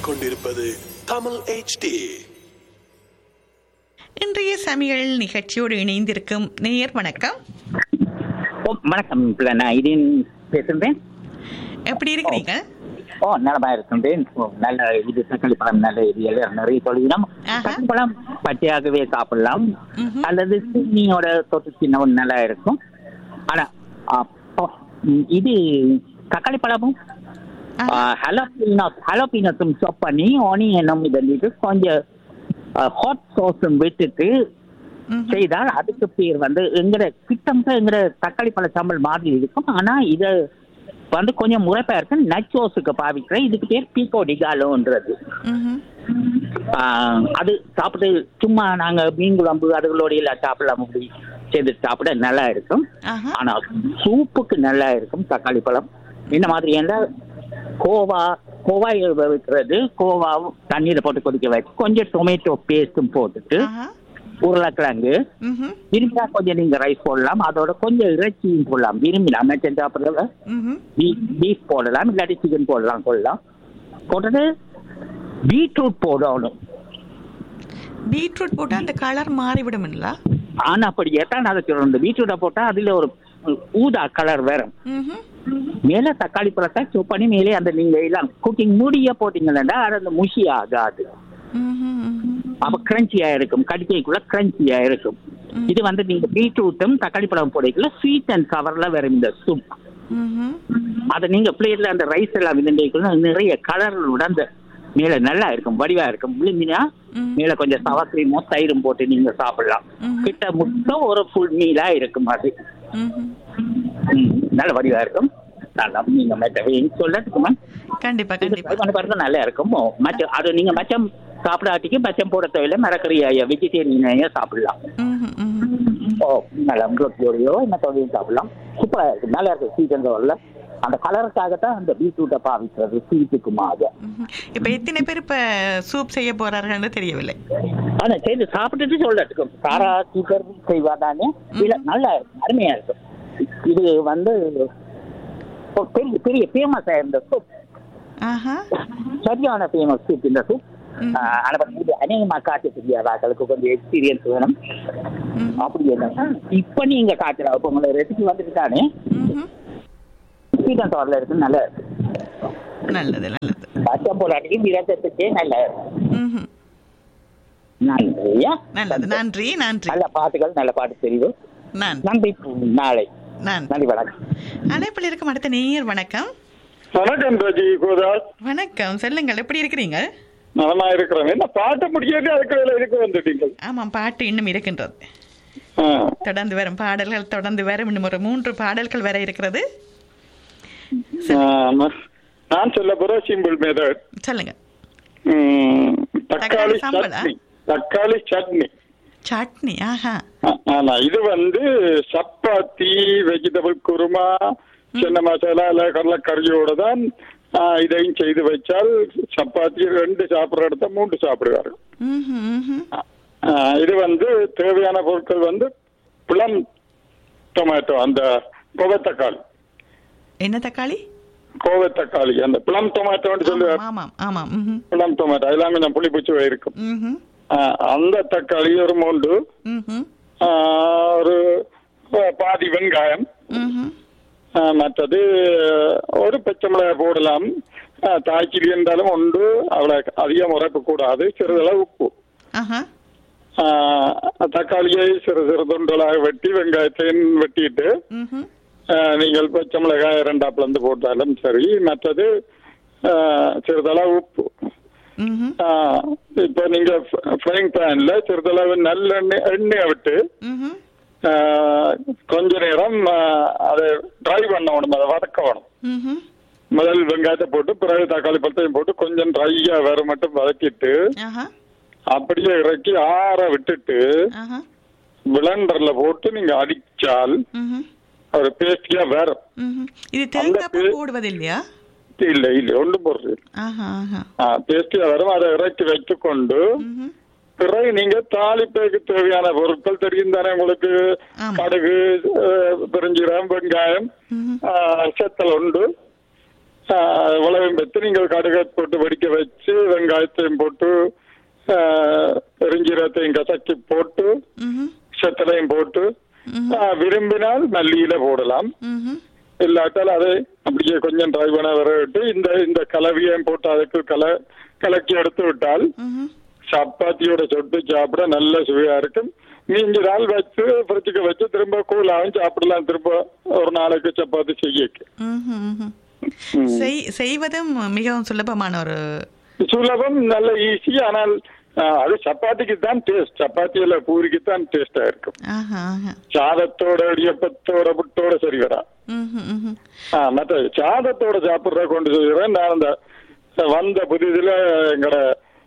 கேட்டுக்கொண்டிருப்பது தமிழ் HD இன்றைய சமையல் நிகழ்ச்சியோடு இணைந்திருக்கும் நேயர் வணக்கம் ஓ வணக்கம் பிள்ளை நான் இதன் பேசுகிறேன் எப்படி இருக்கிறீங்க ஓ நலமா இருக்கின்றேன் ஓ, நல்ல இது தக்காளி பழம் நல்ல இது எல்லாம் நிறைய தொழிலும் ஆஹா. தக்காளி பழம் பச்சையாகவே சாப்பிடலாம் ம்ஹும். அல்லது சீனியோட தொட்டு சின்னவும் நல்லா இருக்கும் ஆனா அப்போ, ம், இது தக்காளி பழமும் ஆஹா. ஹலோபீனஸ் ஹலோபீனஸும் சாப் பண்ணி ஆனியனும் இதற்கு கொஞ்சம் ஹாட் சோஸும் விட்டுட்டு ம்ஹும். செய்தால் அதுக்கு பேர் வந்து எங்கட கிட்டம்க எங்கட தக்காளி பழ சாம்பல் மாதிரி இருக்கும் ஆனா இத வந்து கொஞ்சம் முறைப்பா இருக்கு நச்சோஸுக்கு பாவிக்கிறேன் இதுக்கு பேர் பீகோ டிகாலோன்றது ம்ஹும். ஆஹ், அது சாப்பிட்டு சும்மா நாங்க மீன் குழம்பு அதுகளோட எல்லாம் சாப்பிடலாம் அப்படி செய்து சாப்பிட நல்லா இருக்கும் ஆஹா. ஆனா சூப்புக்கு நல்லா இருக்கும் தக்காளி பழம் இந்த மாதிரி என்றால் கோவா கோவா வைக்கிறது கோவாவும் தண்ணீரை போட்டு கொதிக்க வச்சு கொஞ்சம் டொமேட்டோ பேஸ்டும் போட்டுட்டு ஆஹா. உருளைக்கிழங்கு ம்ஹும். விரும்பினா கொஞ்சம் நீங்க ரைஸ் போடலாம் அதோட கொஞ்சம் இறைச்சியும் போடலாம் விரும்பினா மெச்சன் சாப்பிட்றத ம்ஹும். பீஃப் போடலாம் இல்லாட்டி சிக்கன் போடலாம் கொள்ளலாம் போட்டுட்டு பீட்ரூட் போடணும் பீட்ரூட் போட்டா அந்த கலர் மாறிவிடும்ல ஆனா அப்படியே தான் அதுக்கு இந்த பீட்ரூட்டை போட்டா அதுல ஒரு ஊதா கலர் வரும் ம்ஹும். மேல தக்காளி பழத்தை சூப் பண்ணி மேலே அந்த நீங்க எல்லாம் குக்கிங் மூடிய போட்டீங்கன்னா அது அந்த முஷி ஆகாது ம்ஹும். ம்ஹும். அப்ப கிரன்ச்சியா இருக்கும் கடிக்கைக்குள்ள கிரன்ச்சியா இருக்கும் இது வந்து நீங்க பீட்ரூட்டும் தக்காளி பழம் போடைக்குள்ள ஸ்வீட் அண்ட் கவர்ல வரும் இந்த சூப் ம்ஹும். அதை நீங்க பிளேட்ல அந்த ரைஸ் எல்லாம் விதண்டைக்குள்ள நிறைய கலர்களோட அந்த மேல நல்லா இருக்கும் வடிவா இருக்கும் விழுந்தினா ம். மேல கொஞ்சம் சவர் கிரீமோ தயிரும் போட்டு நீங்க சாப்பிடலாம் ம். கிட்ட முட்டம் ஒரு ஃபுல் மீலா இருக்கும் அது ம்ஹும். ம், நல்ல வடிவா இருக்கும் நல்லா நீங்க மெட்டவே சொல்லட்டுக்குமா கண்டிப்பா இது கண்டிப்பா try பண்ணி பாருங்க நல்லா இருக்கும் ஓ, மச்சம் அது நீங்க மச்சம் சாப்பிடாட்டிக்கு மச்சம் போட தேவையில்லை மரக்கறியா வெஜிடேரியனையே சாப்பிடலாம் ம்ஹும். ம்ஹும். ஓ நல்லா முருக்கையோடையோ என்ன தொழிலையும் சாப்பிடலாம் சூப்பரா இருக்கு நல்லா இருக்கு ஸ்வீட் வரல அந்த கலருக்காகத்தான் அந்த பீட்ரூட்டை பாவிக்கிறது ஸ்வீட்டுக்குமாக ம்ஹும். இப்ப எத்தனை பேர் இப்ப சூப் செய்ய போறார்கள்னு தெரியவில்லை ஆனா சரி சாப்பிட்டுட்டு சொல்லட்டுக்கும் சாரா சீக்கர் செய்வா தானே இல்ல நல்லா இருக்கும் அருமையா இருக்கும் இது வந்து ஒரு பெரிய பெரிய ஃபேமஸ் இந்த சூப் ஆஹா சரியான ஃபேமஸ் சூப் இந்த சூப் ம். ஆனா இது அநேகமா காட்ட தெரியாதாக்களுக்கு கொஞ்சம் எக்ஸ்பீரியன்ஸ் வேணும் ம். அப்படி என்னன்னா இப்ப நீங்க காட்டுற இப்ப உங்களை ரெசிபி வந்துட்டு தானே ம்ஹும். ஸ்வீட் அண்ட் சவர்ல இருக்கு நல்லா இருக்கு நல்லது நல்லது பச்சம் போராட்டிக்கு விரதத்துக்கே நல்லா இருக்கு ம்ஹும். நன்றியா நல்லது நன்றி நன்றி நல்ல பாட்டுகள் நல்ல பாட்டு தெரியும் நன்றி நன்றி நாளை நன்றி நன்றி வணக்கம் அழைப்பில் இருக்கும் அடுத்த நேயர் வணக்கம் வணக்கம் ராஜி கோதாஸ் வணக்கம் சொல்லுங்கள் எப்படி இருக்கிறீங்க நலமா இருக்கிறேன் என்ன பாட்ட முடியாது அதுக்குள்ள இதுக்கு வந்துட்டீங்க ஆமாம் பாட்டு இன்னும் இருக்கின்றது ஆ. தொடர்ந்து வரும் பாடல்கள் தொடர்ந்து வரும் இன்னும் ஒரு மூன்று பாடல்கள் வர இருக்கிறது ஆமா. நான் சொல்ல போற சிம்பிள் மெத்தட் சொல்லுங்க தக்காளி தக்காளி சாம்பலா? சட்னி தக்காளி சட்னி சட்னி ஆஹா ஆ- ஆமா இது வந்து சப்பாத்தி வெஜிடபிள் குருமா சின்ன மசாலா இல்ல கடலைக்கறியோட தான் ஆ, இதையும் செய்து வச்சால் சப்பாத்தி ரெண்டு சாப்பிடுற இடத்த மூன்று சாப்பிடுவார்கள் ம்ஹும், ம்ஹும். ஆ, இது வந்து தேவையான பொருட்கள் வந்து பிளம் டொமேட்டோ அந்த கோவை தக்காளி என்ன தக்காளி கோவை தக்காளி அந்த பிளம் டொமேட்டோன்னு ஆமாம் சொல்லுவார் ஆமாம் ஆமாம் ம்ஹும், பிளம் டொமேட்டோ எல்லாம் கொஞ்சம் புளி பூச்சி இருக்கும் ம்ஹும், ஆ, அந்த தக்காளி ஒரு மூன்று ம்ஹும், ஆ, ஒரு பாதி வெங்காயம் ம்ஹும். ஆ, மற்றது ஒரு பச்சை மிளகாய் போடலாம் ஆ, தாய்க்கிளி இருந்தாலும் உண்டு அவ்வளவு அதிகம் உரைப்பு கூடாது சிறிதளவு உப்பு ஆஹா ஆ, தக்காளியை சிறு சிறு துண்டலாக வெட்டி வெங்காயத்தையும் வெட்டிட்டு ம்ஹும், ஆ, நீங்கள் பச்சை மிளகாய் ரெண்டா பிளந்து போட்டாலும் சரி மற்றது ஆ, சிறிதளவு உப்பு ம்ஹும், ஆ, இப்போ நீங்க ஃப்ரைங் பேன்ல சிறிதளவு நல்லெண்ணெய் எண்ணெயை விட்டு ம்ஹும். ஆ, கொஞ்ச நேரம் ஆ, அதை ட்ரை பண்ணணும் அதை வதக்கணும் ம்ஹும். முதல் வெங்காயத்தை போட்டு பிறகு தக்காளி பழத்தையும் போட்டு கொஞ்சம் ட்ரையா வேற மட்டும் வதக்கிட்டு ஆஹா அப்படியே இறக்கி ஆற விட்டுட்டு ஆஹா பிளண்டர்ல போட்டு நீங்க அடிச்சால் ம்ஹும், ஒரு பேஸ்டியா வேற ம்ஹும். இது தேங்காய் பூ பே- போடுவது இல்லையா இல்ல இல்ல ஒன்றும் போடுறது இல்ல. ஆஹா ஆஹா ஆ, பேஸ்டியா வரும் அதை இறக்கி வச்சுக்கொண்டு ம்ஹும், பிறகு நீங்க தாளிப்புக்கு தேவையான பொருட்கள் தெரியும் தானே உங்களுக்கு ஆமா. கடுகு அஹ், பெருஞ்சீரகம் வெங்காயம் ம்ஹும். ஆஹ், செத்தல் உண்டு ஆஹ், இவ்வளவையும் வைத்து நீங்கள் கடுகை போட்டு வெடிக்க வச்சு வெங்காயத்தையும் போட்டு ஆஹ், பெருஞ்சீரகத்தையும் கசக்கி போட்டு ம்ஹும். செத்தலையும் போட்டு ஆஹ், விரும்பினால் மல்லியில போடலாம் ம்ஹும். இல்லாட்டால் அதை அப்படியே கொஞ்சம் ட்ரை பண்ண வர விட்டு இந்த இந்த கலவையும் போட்டு அதுக்கு கல கலக்கி எடுத்து விட்டால் ம்ஹும். சப்பாத்தியோட சொட்டு சாப்பிட நல்ல சுவையா இருக்கும் நீங்க நாள் வச்சு ஃப்ரிட்ஜுக்கு வச்சு திரும்ப கூலாகவும் சாப்பிடலாம் திரும்ப ஒரு நாளைக்கு சப்பாத்தி செய்ய ம்ஹும். ம்ஹும். செய் செய்வதும் மிகவும் சுலபமான ஒரு சுலபம் நல்ல ஈஸி ஆனால் ஆஹ், அது சப்பாத்திக்கு தான் டேஸ்ட் சப்பாத்தியில பூரிக்கு தான் டேஸ்டா இருக்கும் ஆஹா, ஆஹா. சாதத்தோட இடியப்பத்தோட புட்டோட சரி வரா ம்ஹும். ம்ஹும். ஆ, மத்த சாதத்தோட சாப்பிடுற கொண்டு சொல்றேன் நான் அந்த வந்த புதிதுல எங்கட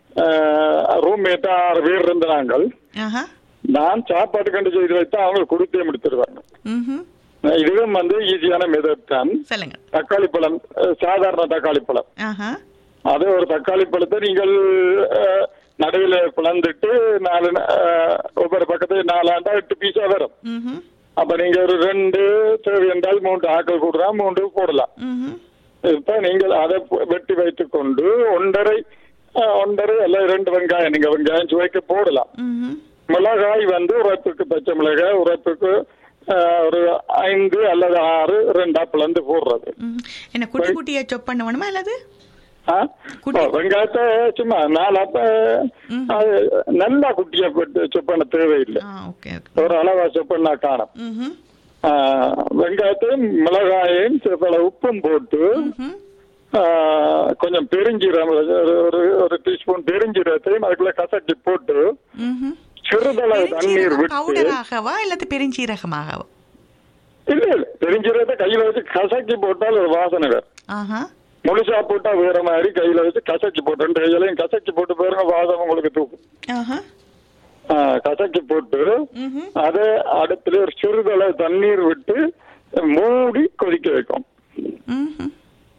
ரூம்மேட்டா ஆறு பேர் இருந்த நாங்கள் ஆஹா. நான் சாப்பாடு கண்டு செய்து வைத்தா அவங்க கொடுத்தே முடிச்சிருவாங்க ம்ஹும். இதுவும் வந்து ஈஸியான மெதட் தான் சொல்லுங்க தக்காளி பழம் அஹ், சாதாரண தக்காளி பழம் ஆஹா. அது ஒரு தக்காளி பழத்தை நீங்கள் அஹ், நடுவில் பிளந்துட்டு நாலு அஹ், ஒவ்வொரு பக்கத்தையும் நாலாண்டா எட்டு பீஸா வரும் ம்ஹும். அப்ப நீங்க ஒரு ரெண்டு தேவை என்றால் மூன்று ஆக்கள் கூடலாம் மூன்று போடலாம் ம்ஹும். இப்ப நீங்கள் அதை பு- வெட்டி வைத்துக் கொண்டு ஒன்றரை அஹ், ஒன்றரை அல்ல இரண்டு வெங்காயம் நீங்க வெங்காயம் சுவைக்க போடலாம் ம்ஹும். மிளகாய் வந்து உரைப்புக்கு பச்சை மிளகாய் உரைப்புக்கு அஹ், ஒரு ஐந்து அல்லது ஆறு ரெண்டா பிளந்து போடுறது ம்ஹும். என்ன குட்டி குட்டியா சொப் பண்ண வேணுமா அல்லது ஆ? குட்டி. ஓ, வெங்காயத்தை சும்மா நாலு அப்ப ம். அது நல்லா குட்டியா போட்டு சொப்பண்ண தேவையில்லை ஆ ஓகே ஓகே ஒரு அளவா சொப்பண்ணா காணும் ம்ஹும். ஆ, வெங்காயத்தையும் மிளகாயையும் சில உப்பும் போட்டு ம்ஹும். ஆ, கொஞ்சம் பெருஞ்சீரகம் ஒரு ஒரு- ஒரு டீஸ்பூன் பெருஞ்சீரகத்தையும் அதுக்குள்ள கசக்கி போட்டு ம்ஹும். சிறிதளவு தண்ணீர் பெருஞ்சீரகம் விட்டு பவுடராகவா இல்லது பெருஞ்சீரகமாகவா இல்ல இல்ல பெருஞ்சீரகத்தை கையில வச்சு கசக்கி போட்டால் ஒரு வாசனை வரும் ஆஹா முழுசா போட்டா வேற மாதிரி கையில வச்சு கசக்கி போட்டு ரெண்டு கையிலையும் கசக்கி போட்டு பாருங்க வாசம் உங்களுக்கு தூக்கும் ஆஹா ஆ, கசக்கி போட்டு ம்ஹும். அதை அடுப்புல ஒரு சிறிதளவு தண்ணீர் விட்டு மூடி கொதிக்க வைக்கும் ம்ஹும்.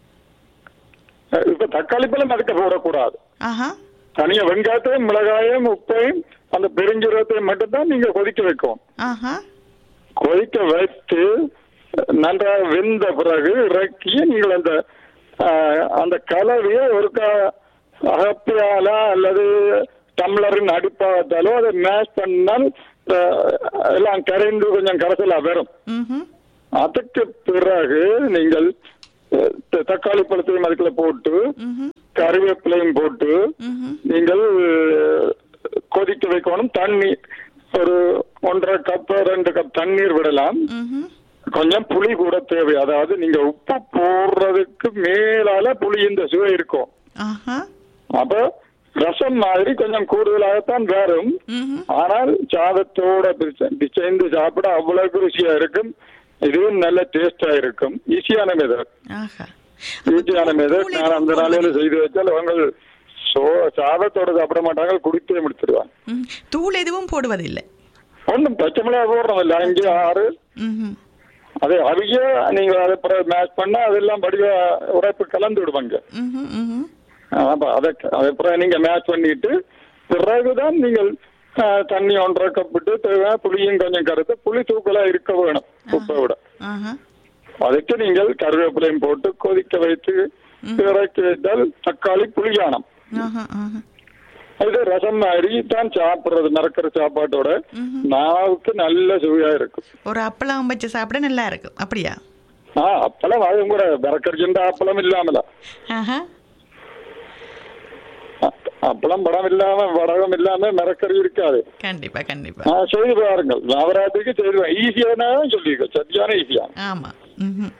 அஹ் இப்ப தக்காளி பழம் அதுக்கு போடக்கூடாது ஆஹா தனியா வெங்காயத்தையும் மிளகாயும் உப்பையும் அந்த பெருஞ்சீரகத்தையும் மட்டும்தான் நீங்க கொதிக்க வைக்கும் ஆஹா கொதிக்க வைத்து நன்றாக வெந்த பிறகு இறக்கி நீங்கள் அந்த ஆஹ், அந்த கலவையை ஒரு அகப்பியால அல்லது டம்ளரின் அடிப்பாகத்தாலோ அதை மேஷ் பண்ணால் ஆஹ், எல்லாம் கரைந்து கொஞ்சம் கரைசலா வரும் ம்ஹும். அதுக்கு பிறகு நீங்கள் அஹ், த- தக்காளி பழத்தையும் அதுக்குள்ள போட்டு ம்ஹும். கறிவேப்பிலையும் போட்டு ம்ஹும். நீங்கள் அஹ், கொதிக்க வைக்கணும் தண்ணி ஒரு ஒன்றரை கப் ரெண்டு கப் தண்ணீர் விடலாம் ம்ஹும். கொஞ்சம் புளி கூட தேவை அதாவது நீங்க உப்பு போடுறதுக்கு மேலால புளி இந்த சுவை இருக்கும் ஆஹா அப்ப ரசம் மாதிரி கொஞ்சம் கூடுதலாகத்தான் வரும் ம்ஹும். ஆனால் சாதத்தோட பிசை- பிசைந்து சாப்பிட அவ்வளவு ருசியா இருக்கும் இதுவும் நல்ல டேஸ்டா இருக்கும் ஈஸியான மெதட் ஆஹா ஈஸியான மெதட் தூள் நான் அந்த எதுவும் நாளையில செய்து வச்சால் அவங்க சோ சாதத்தோட சாப்பிட மாட்டாங்க குடித்தே முடிச்சிருவாங்க ம். தூள் எதுவும் போடுவதில்லை ஒன்றும் பச்சை மிளகா போடுறோம் இல்லை அஞ்சு ஆறு ம்ஹும். அது அவிய நீங்க அதை மேட்ச் பண்ணா அதெல்லாம் படிவ உரைப்பு கலந்து விடுவாங்க ம்ஹும். ம்ஹும். அப்ப அதை அதை அப்புறம் நீங்க மேட்ச் பண்ணிட்டு பிறகுதான் நீங்கள் ஆ, தண்ணி ஒன்றரை கப் விட்டு தேவையான புளியும் கொஞ்சம் கருத்து புளி தூக்கலா இருக்க வேணும் உப்பை விட ஆஹா அதுக்கு நீங்கள் கருவேப்பிலையும் போட்டு கொதிக்க வைத்து இறக்கி வைத்தால் தக்காளி புளியானம் ஆஹா ஆஹா இது ரசம் மாதிரி தான் சாப்பிடுறது மறக்கிற சாப்பாட்டோட நாவுக்கு நல்ல சுவையா இருக்கும் ஒரு அப்பளம் வச்சு சாப்பிட நல்லா இருக்கும் அப்படியா ஆ அப்பளம் அதுவும் கூட மறக்கறிச்சுன்ற அப்பளம் இல்லாமல ஆஹா அ- அப்பளம் படம் இல்லாம வடகம் இல்லாம மரக்கறி இருக்காது கண்டிப்பா கண்டிப்பா ஆ, செய்து பாருங்கள் நவராத்திரிக்கு செய்து ஈஸியான சொல்லியிருக்க சரியான ஈஸியா ஆமா ம்ஹும்.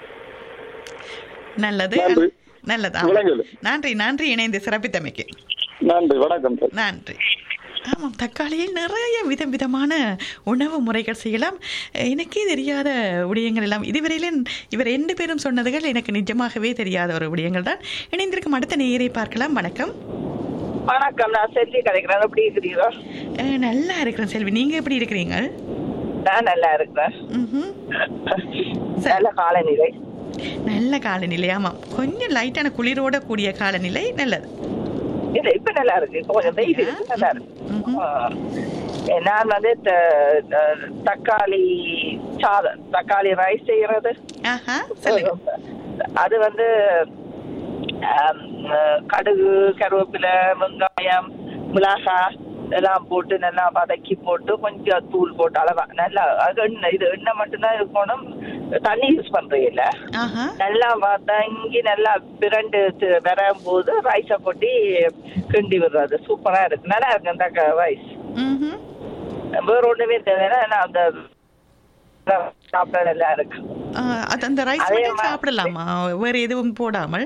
நல்லது நன்றி. நல்லது ஆமா. விளங்குது. நன்றி நன்றி இணைந்து சிறப்பித்தமைக்கு நன்றி வணக்கம் சார் நன்றி ஆமாம் தக்காளியில் நிறைய விதம் விதமான உணவு முறைகள் செய்யலாம் எனக்கே தெரியாத விடயங்கள் எல்லாம் இதுவரையிலும் இவர் ரெண்டு பேரும் சொன்னதுகள் எனக்கு நிஜமாகவே தெரியாத ஒரு விடயங்கள் தான் இணைந்திருக்கும் அடுத்த நேரை பார்க்கலாம் வணக்கம் வணக்கம் நான் செல்வி கிடைக்கிறேன் எப்படி இருக்கிறீங்களா அஹ், நல்லா இருக்கிறேன் செல்வி நீங்க எப்படி இருக்கிறீங்க நான் நல்லா இருக்கிறேன் ம்ஹும். நல்ல காலநிலை நல்ல காலநிலை ஆமாம் கொஞ்சம் லைட்டான குளிரோட கூடிய காலநிலை நல்லது இல்ல இப்ப நல்லா இருக்கு இப்ப கொஞ்சம் வெயில் இருக்கு நல்லா இருக்கு ம்ஹும். ஆ. நான் வந்து த- த- தக்காளி சாதம் தக்காளி ரைஸ் செய்யறது ஆஹா சொல்லுங்க அது வந்து ஆம், அஹ், கடுகு கருவேப்பிலை வெங்காயம் மிளகாய் எல்லாம் போட்டு நல்லா வதக்கி போட்டு கொஞ்சம் தூள் போட்டு அளவா நல்லா அது எண்ணெய் இது எண்ணெய் மட்டும்தான் இருக்கணும் தண்ணி யூஸ் பண்றது இல்ல ஆஹா நல்லா வதங்கி நல்லா பிரண்டு வரும் போது ரைஸை கொட்டி கிண்டி விடுறது சூப்பரா இருக்கு நல்லா இருக்கு அந்த ரைஸ் ம்ஹும். வேற ஒண்ணுமே தெரியல அந்த சாப்பிட நல்லா இருக்கு ஆ, அது அந்த ரைஸ் அதே மட்டும் மா- சாப்பிடலாமா வேற எதுவும் போடாமல்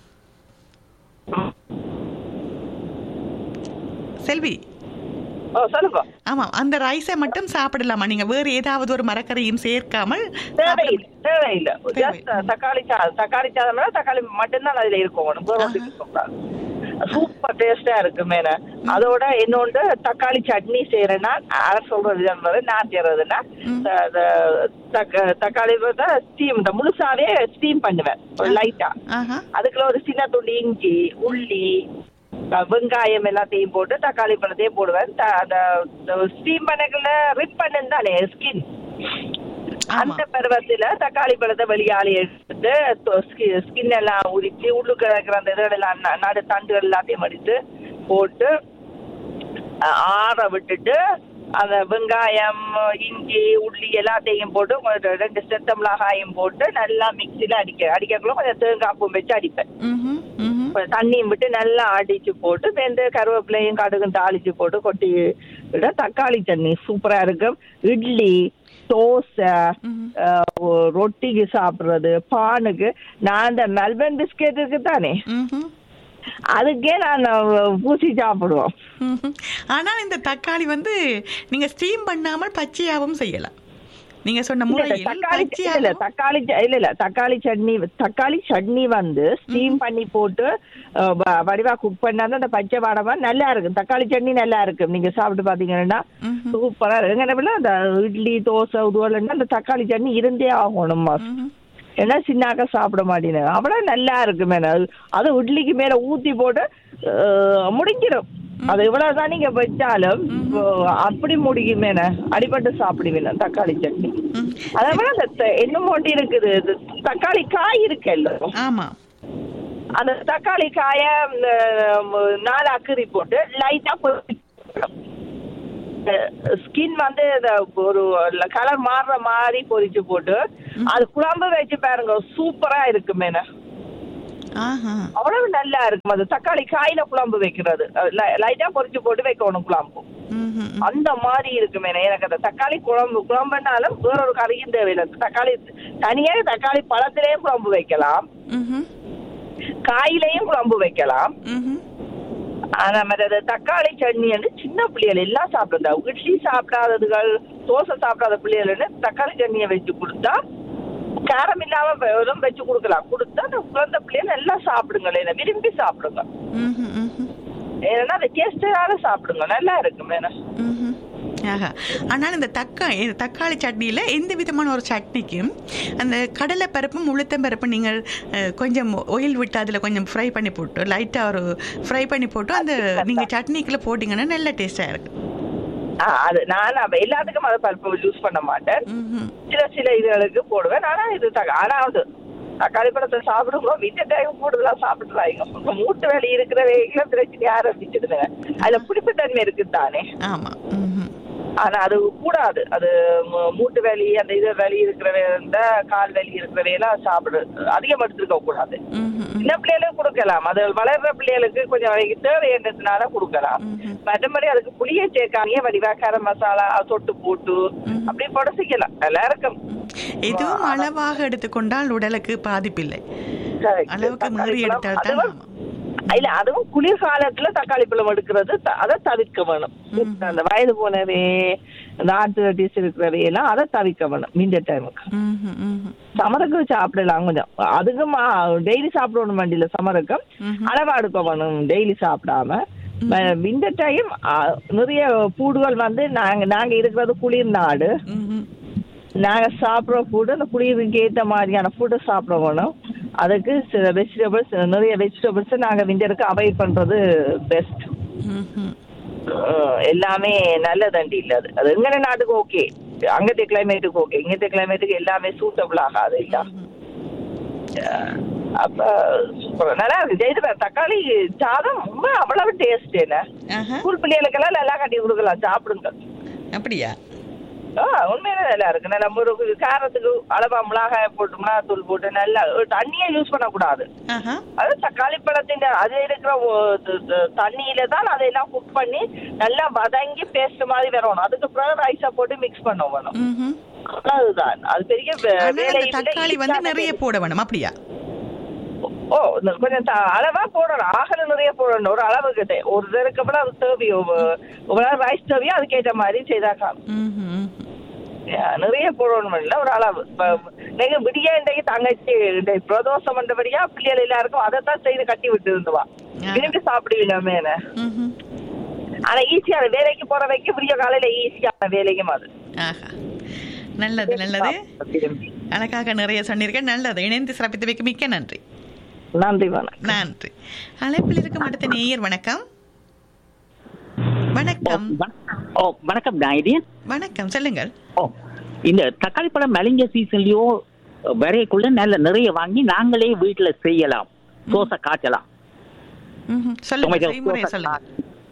செல்வி ஓ சொல்லுங்க ஆமா அந்த ரைஸை மட்டும் சாப்பிடலாமா நீங்க வேற ஏதாவது ஒரு மரக்கறியும் சேர்க்காமல் தேவையில்லை தேவையில்லை தேவை. ஜஸ்ட் தக்காளி சாதம் தக்காளி சாதம்னா தக்காளி மட்டும்தான் அதுல இருக்கும் வேற ஒன்றும் இருக்கக்கூடாது சூப்பர் டேஸ்டா இருக்கு மேல அதோட இன்னொன்று தக்காளி சட்னி செய்யறேன்னா யார் சொல்றது என்பது நான் செய்யறதுன்னா ம். த- த- தக்க- தக்காளி ஸ்டீம் இந்த முழுசாவே ஸ்டீம் பண்ணுவேன் லைட்டா ஆஹா அதுக்குள்ள ஒரு சின்ன துண்டு இஞ்சி உள்ளி அஹ், வெங்காயம் எல்லாத்தையும் போட்டு தக்காளி பழத்தையும் போடுவேன் த- அந்த ஸ்டீம் பண்ணக்குள்ள ரிப் பண்ணு தானே ஸ்கின் ஆமா அந்த பருவத்துல தக்காளி பழத்தை வெளியாளி எடுத்துட்டு ஸ்கின் எல்லாம் உரிச்சு உள்ளுக்கு இருக்கிற அந்த இதெல்லாம் ந- நடு தண்டுகள் எல்லாத்தையும் அடித்து போட்டு அஹ், ஆற விட்டுட்டு அந்த வெங்காயம் இஞ்சி உள்ளி எல்லாத்தையும் போட்டு கொஞ்சம் ரெண்டு செத்த மிளகாயும் போட்டு நல்லா மிக்சியில அடிக்க அடிக்கக்குள்ள கொஞ்சம் தேங்காய் பூ வச்சு அடிப்பேன் ம்ஹும், ம்ஹும். கொஞ்சம் தண்ணியும் விட்டு நல்லா அடிச்சு போட்டு வெந்து கருவேப்பிலையும் கடுகும் தாளிச்சு போட்டு கொட்டி விட தக்காளி சட்னி சூப்பரா இருக்கும் இட்லி தோசை ம்ஹும். அஹ், ரொட்டிக்கு சாப்பிடுறது பானுக்கு நான் அந்த மெல்பன் பிஸ்கெட் இருக்கு தானே ம்ஹும். அதுக்கே நான் பூசி சாப்பிடுவோம் ம்ஹும். ஆனால் இந்த தக்காளி வந்து நீங்க ஸ்டீம் பண்ணாமல் பச்சையாவும் செய்யலாம் நீங்க சொன்ன இல்ல, இல்ல, முறையில் தக்காளி இல்ல, இல்ல பச்சையாகவும் தக்காளி ச- இல்ல இல்ல தக்காளி சட்னி தக்காளி சட்னி வந்து ஸ்டீம் பண்ணி போட்டு அஹ், வ- வடிவா குக் பண்ணா தான் அந்த பச்சை வாடமா நல்லா இருக்கும் தக்காளி சட்னி நல்லா இருக்கும் நீங்க சாப்பிட்டு பாத்தீங்கன்னா ம்ஹும். சூப்பரா இருக்கு எங்க அந்த இட்லி தோசை உதுவலன்னா அந்த தக்காளி சட்னி இருந்தே ஆகணும் ம்ஹும். ஏன்னா சின்னாக்க சாப்பிட மாட்டேங்க அவ்வளவு நல்லா இருக்கு மேல அது அது இட்லிக்கு மேல ஊத்தி போட்டு அஹ், முடிஞ்சிடும் அது இவ்வளவுதான் நீங்க வச்சாலும் இப்போ அப்படி முடிக்கும் மேல அடிபட்டு சாப்பிடுவீங்க தக்காளி சட்னி ம். அதே மாதிரி அந்த த- இன்னும் ஒன்று இருக்குது இது தக்காளி காய் இருக்குல்ல ஆமா அந்த தக்காளி காய ம், நாலு அக்கறி போட்டு லைட்டா ஸ்கின் வந்து இந்த ஒரு கலர் மாறுற மாதிரி பொரிச்சு போட்டு அது குழம்பு வச்சு பாருங்க சூப்பரா இருக்கு மேன ஆஹா அவ்வளவு நல்லா இருக்கும் அது தக்காளி காயில குழம்பு வைக்கிறது லைட்டா பொரிச்சு போட்டு வைக்கணும் குழம்பு ம்ஹும். அந்த மாதிரி இருக்கு மேன எனக்கு அந்த தக்காளி குழம்பு குழம்புனாலும் வேற ஒரு கறியும் தேவையில்லை தக்காளி தனியா தக்காளி பழத்திலேயும் குழம்பு வைக்கலாம் ம்ஹும். காயிலையும் குழம்பு வைக்கலாம் ம்ஹும். ஆனா மாதிரி அது தக்காளி சட்னி வந்து சின்ன பிள்ளைகள் எல்லாம் சாப்பிடுதா இட்லி சாப்பிடாததுகள் தோசை சாப்பிடாத பிள்ளைகள் தக்காளி சட்னியை வச்சு கொடுத்தா காரம் இல்லாம வெறும் வச்சு கொடுக்கலாம் கொடுத்தா அந்த குழந்தை பிள்ளைகள் எல்லாம் சாப்பிடுங்க விரும்பி சாப்பிடுங்க ம்ஹும். ம்ஹும். ஏன்னா அந்த டேஸ்டால சாப்பிடுங்க நல்லா இருக்கும் ஏன்னா ம்ஹும். ஆஹா ஆனால் இந்த தக்காளி இந்த தக்காளி சட்னியில் எந்த விதமான ஒரு சட்னிக்கும் அந்த கடலை பருப்பும் உளுத்தம் பருப்பும் நீங்கள் அஹ், கொஞ்சம் ஆயில் விட்டு அதில் கொஞ்சம் ஃப்ரை பண்ணி போட்டு லைட்டாக ஒரு ஃப்ரை பண்ணி போட்டு அந்த நீங்கள் சட்னிக்குள்ளே போட்டிங்கன்னா நல்ல டேஸ்ட்டாக இருக்கும் ஆ, அது நான் அப்ப எல்லாத்துக்கும் அதை பருப்பு யூஸ் பண்ண மாட்டேன் ம்ஹும். சில சில இதுகளுக்கு போடுவேன் ஆனா இது தக்க- ஆனா அது தக்காளி பழத்தை சாப்பிடுவோம் வீட்டு டைம் கூடுதலா சாப்பிட்டுறாங்க மூட்டு வேலை இருக்கிற வேலைகளை பிரச்சனை ஆரம்பிச்சிடுதுங்க அதுல புளிப்புத்தன்மை இருக்கு தானே ஆமாம் ம்ஹும். ஆனா அது கூடாது அது மு- மூட்டு வலி அந்த இது வலி இருக்கிற இந்த கால் வலி இருக்கிற எல்லாம் சாப்பிடு அதிகம் எடுத்துருக்க கூடாது ம்ஹும். சின்ன பிள்ளைகளுக்கு கொடுக்கலாம் அது வளர்ற பிள்ளைகளுக்கு கொஞ்சம் வரைக்கு தேவைன்றதுனால கொடுக்கலாம் ம்ஹும். மற்றபடி அதுக்கு புளிய சேர்க்காமயே வடிவாக்கார மசாலா தொட்டு போட்டு ம். அப்படி புடசிக்கலாம் நல்லா இருக்கும் எதுவும் அளவாக எடுத்துக்கொண்டால் உடலுக்கு பாதிப்பில்லை Correct. அளவுக்கு தக்காளி மீறி பழம் எடுத்தால் தான் அதுவும் ஆமாம். இல்ல அதுவும் குளிர்காலத்துல தக்காளி பழம் எடுக்கிறது த- அதை தவிர்க்க வேணும் அந்த வயது போனவே இந்த ஆர்த்திரைட்டிஸ் இருக்கிறவே எல்லாம் அதை தவிர்க்க வேணும் இந்த டைமுக்கு ம்ஹும். ம்ஹும். சமரக்கு சாப்பிடலாம் கொஞ்சம் அதுக்கும் டெய்லி சாப்பிடணும் வண்டியில சமரக்கம் ம்ஹும். அளவா எடுக்க வேணும் டெய்லி சாப்பிடாம இந்த டைம் நிறைய பூடுகள் வந்து நாங்க நாங்க இருக்கிறது குளிர் நாடு ம்ஹும். நாங்க சாப்பிடுற ஃபுட்டு அந்த குளிருக்கு ஏத்த மாதிரியான ஃபுட்டு சாப்பிட வேணும் அதுக்கு சில வெஜிடபிள்ஸ் நிறைய வெஜிடபிள்ஸ் நாங்க விண்டருக்கு அவாய்ட் பண்றது பெஸ்ட் ம்ஹும். எல்லாமே நல்லதண்டி இல்ல அது அது எங்கன நாட்டுக்கு ஓகே அங்கത്തെ கிளைமேட்டுக்கு ஓகே இங்கത്തെ கிளைமேட்டுக்கு எல்லாமே சூட்டபிள் ஆகாது இல்ல ம்ஹும். அஹ் அப்ப சூப்பர் நல்லா இருக்கு செய்து பாரு. தக்காளி சாதம் ரொம்ப அவ்வளவு டேஸ்ட் என்ன ஆஹா ஸ்கூல் பிள்ளைகளுக்கெல்லாம் நல்லா கட்டி கொடுக்கலாம் சாப்பிடுங்க அப்படியா ஆ உண்மையிலே நல்லா இருக்கு நல்லா ஒரு காரத்துக்கு அளவா மிளகாய போட்டு மிளகாத்தூள் போட்டு நல்லா தண்ணியே யூஸ் பண்ணக்கூடாது ஆஹா அது தக்காளி பழத்தின் அது இருக்கிற ஒ- த- த- தண்ணியில தான் அதையெல்லாம் குக் பண்ணி நல்லா வதங்கி பேஸ்ட் மாதிரி வரணும் அதுக்கு பிறகு ரைஸா போட்டு மிக்ஸ் பண்ண வேணும் ம்ஹும். அதுதான் அது பெரிய வே- ஆனா வேலை அந்த இல்லை, தக்காளி வந்து ஈஸியான நிறைய வேலை. போட வேணும் அப்படியா ஓ இந்த கொஞ்சம் த- அளவா போடணும் ஆகல நிறைய போடணும் ஒரு அளவுக்கு தே- ஒரு தருக்கு அப்புறம் அது தேவையோ ஒரு ரைஸ் தேவையோ அதுக்கேற்ற மாதிரி செய்தாக்கா ம்ஹும், ம்ஹும். நிறைய போடணும் இல்ல ஒரு அளவு இப்ப நீங்க விடிய இன்றைக்கு தங்கச்சி இந்த பிரதோஷம் பண்றபடியா பிள்ளைகள் எல்லாருக்கும் அதைத்தான் செய்து கட்டி விட்டு இருந்துவா ஆ. விரும்பி சாப்பிடுவீங்க மேல ம்ஹும். ஆனா ஈஸியான வேலைக்கு போற வைக்க விடிய காலையில ஈஸியான வேலைக்கும் அது ஆஹா நல்லது நல்லது விரும்பி. அழகாக நிறைய சொன்னீர்கள் நல்லது இணைந்து சிறப்பித்து வைக்க மிக்க நன்றி நன்றி வணக்கம் நன்றி அழைப்பில் இருக்கும் அடுத்த நேயர் வணக்கம் வணக்கம் ஓ வணக்கம் நாயுடியன் வணக்கம் சொல்லுங்கள் ஓ இந்த தக்காளி பழம் மலிஞ்ச சீசன்லயோ வரையக்குள்ள நல்ல நிறைய வாங்கி நாங்களே வீட்டுல செய்யலாம் தோசை காய்ச்சலாம் ம்ஹும். சொல்லுங்க Tomato செய்முறையை sauce சொல்லுங்க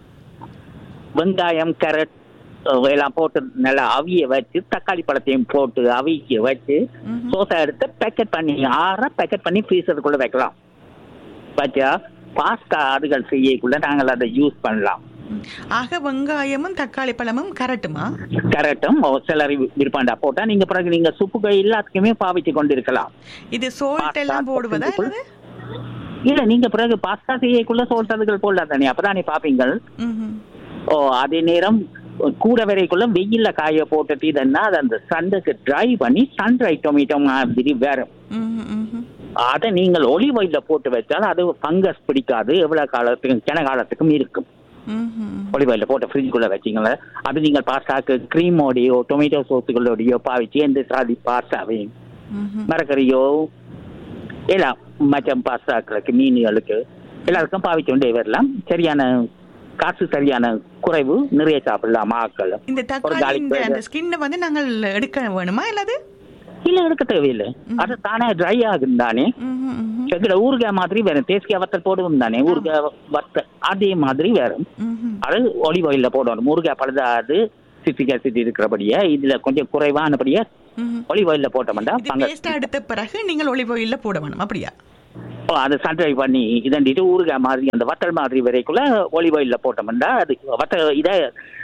வெங்காயம் கேரட் எல்லாம் போட்டு நல்லா அவிய வச்சு தக்காளி பழத்தையும் போட்டு அவிக்க வச்சு ம்ஹும். சோசை எடுத்து பேக்கெட் பண்ணி ஆற பேக்கெட் பண்ணி ஃப்ரீசருக்குள்ள வைக்கலாம் வச்சா பாஸ்தா அதுகள் செய்யக்குள்ள நாங்கள் அதை யூஸ் பண்ணலாம் ம். ஆக வெங்காயமும் தக்காளி பழமும் கரட்டுமா கரெக்டும் சிலர் விருப்பாண்டா போட்டா நீங்க பிறகு நீங்க சுப்புகை எல்லாத்துக்குமே பாவிச்சு கொண்டிருக்கலாம் இது சோல்ட் எல்லாம் பாஸ்தா போடுவதா செஞ்சுக்குள். அல்லது இல்ல நீங்க பிறகு பாஸ்தா செய்யக்குள்ள சோல்ட்டதுகள் போடலாம் தானே அப்பதானே பாப்பீங்கள் ம்ஹும். ஓ அதே நேரம் கூட வரைக்குள்ள வெயில்ல காய போட்டுட்டு இதன்னா அது அந்த சண்டுக்கு ட்ரை பண்ணி சன் ட்ரை டொமேட்டோ மாதிரி வரும் ம்ஹும், ம்ஹும். அதை நீங்கள் ஒலிவ் ஆயில்ல போட்டு வச்சால் அது ஃபங்கஸ் பிடிக்காது எவ்வளவு காலத்துக்கும் கிண காலத்துக்கும் இருக்கும் ம்ஹும். ஒலிவ் ஆயில்ல போட்டு ஃப்ரிட்ஜுக்குள்ள வச்சிங்களே அது நீங்கள் பாஸ்தாக்கு கிரீமோடையோ டொமேட்டோ சோஸுகளோடையோ பாவிச்சு எந்த சாதி பாஸ்தாவையும் ம்ஹும். மரக்கறியோ எல்லாம் மற்ற பாஸ்தாக்களுக்கு மீன்களுக்கு எல்லாருக்கும் பாவிச்சு கொண்டே வரலாம் சரியான காசு சரியான குறைவு நிறைய சாப்பிடலாம் ஆக்கள் இந்த தக்காளி garlic இந்த bread. அந்த ஸ்கின்னை வந்து நாங்கள் எடுக்க வேணுமா அல்லது இல்ல எடுக்க தேவையில்லை அது தானே ட்ரை ஆகும் தானே ம்ஹும், ம்ஹும். செக்குல ஊறுகாய் மாதிரி வேறும் தேசிக்காய் வத்தல் போடுவோம் தானே ஊறுகாய் வத்தல் அதே மாதிரி வேறும் ம்ஹும். அது ஒலிவ் ஆயில்ல போடணும் ஊறுகாய் பழுதாது சிட்ரிக் ஆசிட் இருக்கிறபடியா இதுல கொஞ்சம் குறைவானபடியா ம்ஹும். ஒலிவ் ஆயில்ல போட்டோம்னா இது பங்க பேஸ்டா எடுத்த பிறகு நீங்கள் ஒலிவ் ஆயில்ல போட வேணும் அப்படியா ஓ, அதை சன்ட்ரை பண்ணி இதண்டிட்டு ஊறுகாய் மாதிரி அந்த வத்தல் மாதிரி வரைக்குள்ள ஒலிவ் ஆயில்ல போட்டோம்னா அது வத்தல் இதை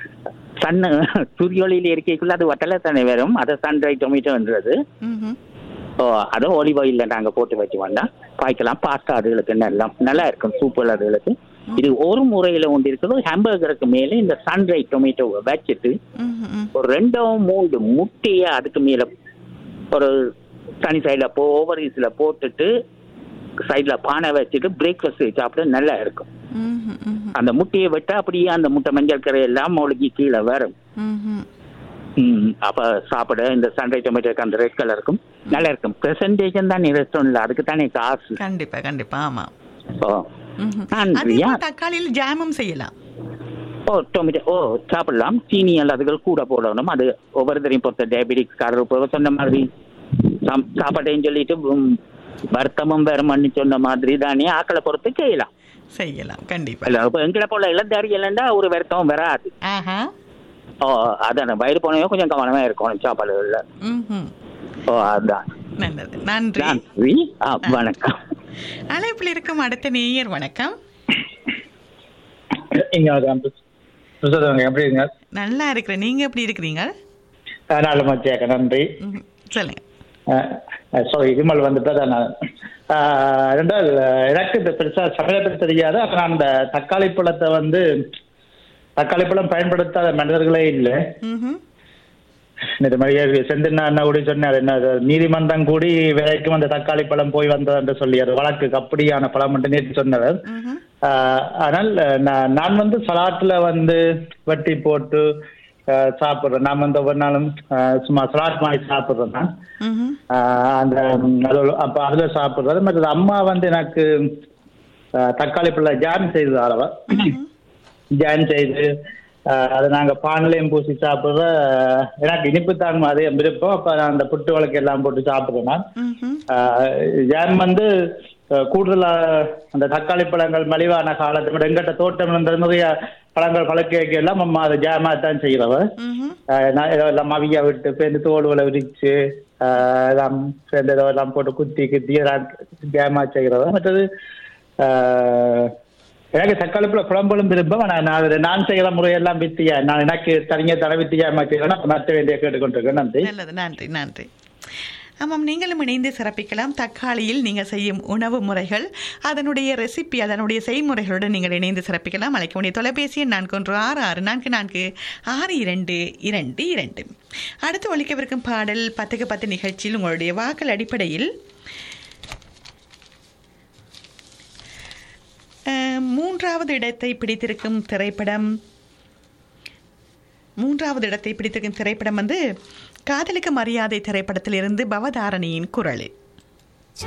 சன்னு சூரிய ஒளியில இருக்கைக்குள்ள அது வத்தல தானே வரும் அதை சன்ட்ரை டொமேட்டோன்றது ம்ஹும். ஓ அதை ஒலிவ் ஆயில்ல நாங்க போட்டு வச்சு வந்தா பாய்க்கலாம் பாஸ்தா அதுகளுக்கு நல்லா நல்லா இருக்கும் சூப்பர் அதுகளுக்கு இது ஒரு முறையில ஒன்று இருக்குது ஹாம்பர்கருக்கு மேல இந்த சன்ரை டொமேட்டோவை வச்சுட்டு ம்ஹும், ம். ஒரு ரெண்டோ மூணு முட்டையை அதுக்கு மேல ஒரு தனி சைடில் போ ஓவர் ஈஸில் போட்டுட்டு சைடில் பானை வச்சுட்டு பிரேக்ஃபாஸ்ட் சாப்பிட நல்லா இருக்கும் ம்ஹும், ம்ஹும். அந்த முட்டையை விட்டு அப்படியே அந்த முட்டை மஞ்சள் கரை எல்லாம் மூழ்கி கீழே வரும் ம்ஹும். ம், அப்ப சாப்பிட இந்த சன்ரை டொமேட்டோக்கு அந்த ரெட் கலர் இருக்கும் நல்லா இருக்கும் பிரசன்டேஷன் தானே ரெஸ்டாரண்ட்ல அதுக்கு தானே காசு கண்டிப்பா கண்டிப்பா ஆமா ஓ ம்ஹும். நன்றியா. அதே போல் தக்காளியில் ஜாமும் செய்யலாம் ஓ டொமேட்டோ ஓ சாப்பிடலாம் சீனி எல்லாத்துக்கும் கூட போடணும் அது ஒவ்வொருத்தரையும் பொறுத்த டயபெட்டிக்ஸ் காரர் இப்போ சொன்ன மாதிரி சாம்- சாப்பாட்டையும் சொல்லிட்டு ம், வருத்தமும் வேறுமன்னு சொன்ன மாதிரி தானே ஆக்களை பொறுத்து செய்யலாம் செய்யலாம் கண்டிப்பா இல்ல இப்போ எங்களை போல இளந்தாரி இல்லைண்டா ஒரு வருத்தம் வராது ஆஹா ஓ அதான் வயிறு போனவே கொஞ்சம் கவனமா இருக்கணும் சாப்பாடுகள்ல ம்ஹும். ஓ அதான் நல்லது நன்றி நன்றி ஆ, வணக்கம் அழைப்பில் இருக்கும் அடுத்த நேயர் வணக்கம் இங்க வந்து சொல்லுங்க எப்படி இருங்க நல்லா இருக்கிறேன் நீங்க எப்படி இருக்கிறீங்க நல்ல மத்தியாக்க நன்றி ம்ஹும். சொல்லுங்க சாரி விமல் வந்துட்டு தான் நான் அஹ், ரெண்டாவது எனக்கு இந்த பெருசா சமையலை பற்றி தெரியாது ஆனால் நான் இந்த தக்காளி பழத்தை வந்து தக்காளி பழம் பயன்படுத்தாத மனிதர்களே இல்லை ம்ஹும். இந்த மாதிரி செந்தில் அண்ணா கூட சொன்னார் என்ன அது நீதிமன்றம் கூடி வரைக்கும் அந்த தக்காளி பழம் போய் வந்தது என்று சொல்லி அது வழக்குக்கு அப்படியான பழம் மட்டும் நேற்று சொன்னவர் ம்ஹும். ஆஹ் ஆனால் அஹ், நான் நான் வந்து சலாட்ல வந்து வெட்டி போட்டு ஆஹ், சாப்பிடுறேன் நான் வந்து ஒவ்வொரு நாளும் ஆஹ், சும்மா சலாட் மாதிரி சாப்பிடுறேன் நான் ம்ஹும். ஆஹ், அந்த ம், அது ஒரு- அப்ப அதுல சாப்பிடுறது மற்றது அம்மா வந்து எனக்கு ஆஹ், தக்காளி பிள்ளை ஜாம் செய்து அளவா ஜாம் செய்து ஆஹ், அதை நாங்க பானிலையும் பூசி சாப்பிடுற ஆஹ், எனக்கு இனிப்பு தான் அதே விருப்பம் அப்ப நான் அந்த புட்டு வழக்கு எல்லாம் போட்டு சாப்பிடுறேன் நான் ம்ஹும். ஜாம் வந்து அஹ், கூடுதலா அந்த தக்காளி பழங்கள் மலிவான காலத்தை விட எங்கிட்ட தோட்டம் இருந்த நிறைய பழங்கள் பழக்க எல்லாம் அம்மா அதை ஜாமா தான் செய்கிறவ ம்ஹும். அஹ், நான் எல்லாம் அவியா விட்டு பேருந்து தோடுகளை விரிச்சு அஹ், எல்லாம் சேர்ந்து ஏதோ எல்லாம் போட்டு குத்தி குத்தி எல்லாம் ஜாமா செய்கிறவ மற்றது அஹ், எனக்கு தக்காளி பழ குழம்புகளும் விரும்பும் ஆனால் நான் அதுல நான் செய்கிற முறையெல்லாம் வித்தியா நான் எனக்கு தனியாக தலை வித்தியாமா செய்கிறேன் அப்போ மற்ற வேண்டிய கேட்டுக்கொண்டிருக்கேன் நன்றி நல்லது நன்றி நன்றி ஆமாம் நீங்களும் இணைந்து சிறப்பிக்கலாம் தக்காளியில் நீங்கள் செய்யும் உணவு முறைகள் அதனுடைய ரெசிபி அதனுடைய செய்முறைகளுடன் நீங்கள் இணைந்து சிறப்பிக்கலாம் அழைக்க வேண்டிய தொலைபேசி எண் நான்கு ஒன்று ஆறு ஆறு நான்கு நான்கு ஆறு இரண்டு இரண்டு இரண்டு அடுத்து ஒழிக்கவிருக்கும் பாடல் பத்துக்கு பத்து நிகழ்ச்சியில் உங்களுடைய வாக்கள் அடிப்படையில் அஹ், மூன்றாவது இடத்தை பிடித்திருக்கும் திரைப்படம் மூன்றாவது இடத்தை பிடித்திருக்கும் திரைப்படம் வந்து காதலுக்கு மரியாதை திரைப்படத்திலிருந்து பவதாரணியின் குரல்